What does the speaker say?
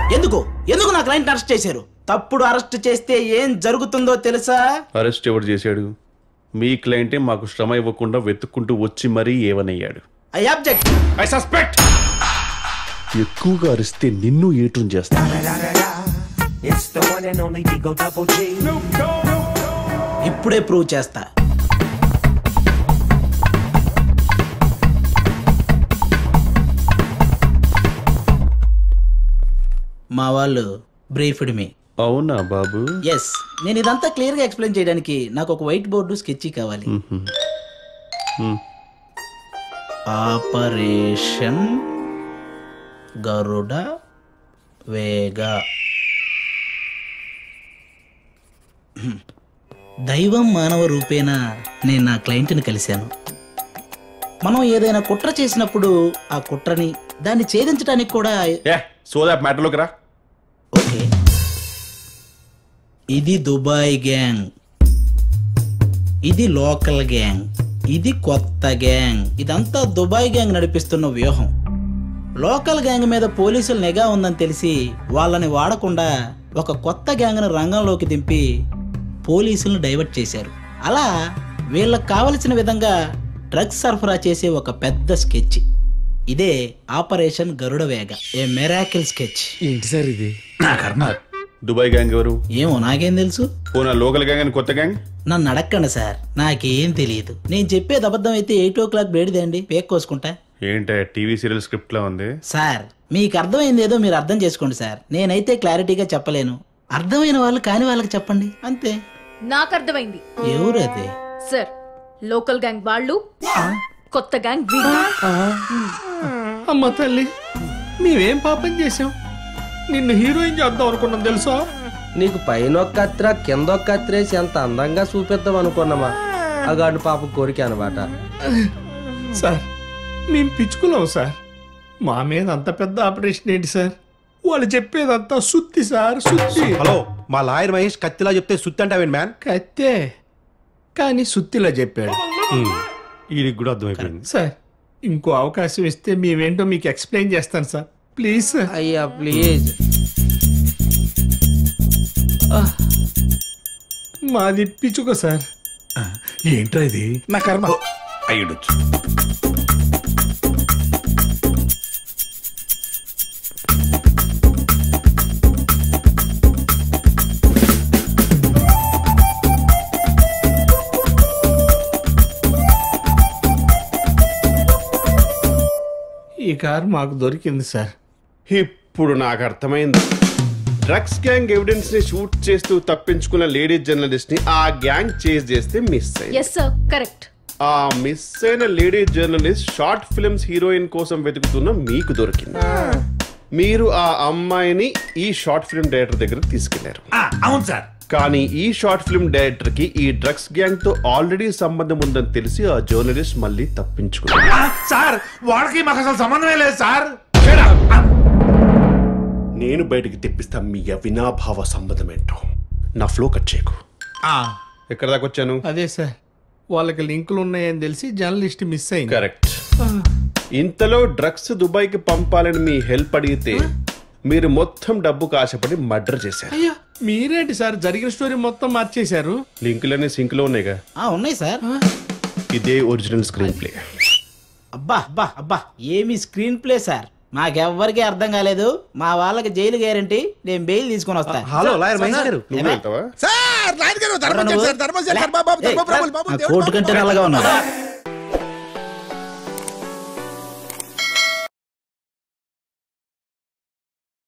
ఎందుకు ఎందుకు నా క్లయింట్ అరెస్ట్ చేశారు తప్పుడు అరెస్ట్ చేస్తే ఏం జరుగుతుందో తెలుసా అరెస్ట్ ఎవరు చేశాడు మీ క్లయింటే మాకు శ్రమ ఇవ్వకుండా వెతుక్కుంటూ వచ్చి మరీ ఏవనయ్యాడు ఐ అబ్జెక్ట్ ఐ సస్పెక్ట్ ఎక్కువగా అరిస్తే నిన్ను ఏటం చేస్తా It's the one and only Digo Double G. ఇప్పుడే ప్రూవ్ చేస్తా మా వాళ్ళు బ్రీఫ్డ్ మీ అవునా బాబు ఎస్ నేను ఇదంతా క్లియర్గా ఎక్స్ప్లెయిన్ చేయడానికి నాకు ఒక వైట్ బోర్డు స్కెచ్ కావాలి ఆపరేషన్ గరుడ వేగ దైవం మానవ రూపేణ నేను నా క్లయింట్ని కలిశాను మనం ఏదైనా కుట్ర చేసినప్పుడు ఆ కుట్రని దాన్ని ఛేదించడానికి కూడా ఏ సోదా మ్యాటర్లోకి రా ఓకే ఇది దుబాయ్ గ్యాంగ్ ఇది లోకల్ గ్యాంగ్ ఇది కొత్త గ్యాంగ్ ఇదంతా దుబాయ్ గ్యాంగ్ నడిపిస్తున్న వ్యూహం లోకల్ గ్యాంగ్ మీద పోలీసులు నిఘా ఉందని తెలిసి వాళ్ళని వాడకుండా ఒక కొత్త గ్యాంగ్ను రంగంలోకి దింపి పోలీసులను డైవర్ట్ చేశారు అలా వీళ్ళకి కావలసిన విధంగా డ్రగ్స్ సరఫరా చేసే ఒక పెద్ద స్కెచ్ ఇదే operation Garuda Vega a miracle sketch ఏంటి సార్ ఇది దుబాయ్ గ్యాంగ్ ఎవరు ఏమో నాకేం తెలుసు పోనా లోకల్ గ్యాంగ్ అని కొత్త గ్యాంగ్ నన్ను అడగండి సార్ నాకేం తెలియదు నేను చెప్పేది అబద్ధం అయితే ఎయిట్ ఓ క్లాక్ బేడిదేండి పేక్ కోసుకుంటా ఏంటే టీవీ సీరియల్ స్క్రిప్ట్ లా ఉంది సార్ మీకు అర్థమైంది ఏదో మీరు అర్థం చేసుకోండి సార్ నేనైతే క్లారిటీగా చెప్పలేను అర్థమైన వాళ్ళు కాని వాళ్ళకి చెప్పండి అంతే నాకు అర్థమైంది ఎవరు అది సార్ లోకల్ గ్యాంగ్ వాళ్ళు కొత్త గ్యాంగ్ వీళ్ళు అమ్మ తల్లి మేమేం పాపం చేసాం నిన్ను హీరోయిన్ చేద్దాం అనుకున్నాం తెలుసా నీకు పైన ఒక కత్తిర కింద ఒక కత్తిరేసి ఎంత అందంగా చూపిద్దాం అనుకున్నామా అగాడు పాప కోరిక అనమాట సార్ మేము పిచ్చుకున్నాం సార్ మా మీద అంత పెద్ద ఆపరేషన్ ఏంటి సార్ వాళ్ళు చెప్పేదంతా సుత్తి సార్ సుత్తి హలో మా లాయర్ మహేష్ కత్తిలా చెప్తే సుత్తి అంటావేంటి మ్యాన్ కత్తే కానీ సుత్తిలా చెప్పాడు వీడికి కూడా అర్థమైపోయింది సార్ ఇంకో అవకాశం ఇస్తే మేమేంటో మీకు ఎక్స్ప్లెయిన్ చేస్తాను సార్ ప్లీజ్ సార్ అయ్యా ప్లీజ్ మాది పిచ్చుకో సార్ ఏంట్రా ఇది నా కర్మ అయ్యుడొచ్చు ఈ కార్ మాకు దొరికింది సార్ ఇప్పుడు నాకు అర్థమైంది డ్రగ్స్ గ్యాంగ్ ఎవిడెన్స్ ని షూట్ చేస్తూ తప్పించుకున్న లేడీ జర్నలిస్ట్ ని ఆ గ్యాంగ్ చేజ్ చేస్తే మిస్ అయింది ఎస్ సార్ కరెక్ట్ ఆ మిస్ అయిన lady journalist short films heroine కోసం వెతుకుతున్న మీకు దొరికింది మీరు ఆ అమ్మాయిని ఈ షార్ట్ ఫిల్మ్ డైరెక్టర్ దగ్గర తీసుకెళ్లారు అవును సార్ కానీ ఈ షార్ట్ ఫిల్మ్ డైరెక్టర్ కి ఈ డ్రగ్స్ గ్యాంగ్ తో ఆల్రెడీ సంబంధం ఉందని తెలిసి ఆ జర్నలిస్ట్ మళ్ళీ తప్పించుకున్నారు సార్ వాడికి మాకు అసలు సంబంధమే లేదు సార్ నేను బయటికి తెప్పిస్తా మీ అవినాభావ సంబంధం ఏంటో నా ఫ్లో కట్ చేయకు ఎక్కడ దాకా వచ్చాను అదే సార్ వాళ్ళకి లింకులు ఉన్నాయని తెలిసి జర్నలిస్ట్ మిస్ అయింది కరెక్ట్ ఇంతలో డ్రగ్స్ దుబాయ్ కి పంపాలని మీ హెల్ప్ అడిగితే మీరు మొత్తం డబ్బుకు ఆశపడి మర్డర్ చేశారు అయ్యా మీరేంటి సార్ జరిగిన స్టోరీ మొత్తం మార్చేశారు లింకులన్నీ సింక్ లో ఉన్నాయిగా ఆ ఉన్నాయి సార్ ఇదే ఒరిజినల్ స్క్రీన్ ప్లే అబ్బా అబ్బా అబ్బా ఏమి స్క్రీన్ ప్లే సార్ మాకెవ్వరికి అర్థం కాలేదు మా వాళ్ళకి జైలు గ్యారంటీ నేను బెయిల్ తీసుకొని వస్తా హలో లాయర్ మహేష్ గారు నువ్వు వెళ్తావా ఎవరా నువ్వు? లే, ఆ కోర్టు కంటే నల్లగా ఉన్నాడు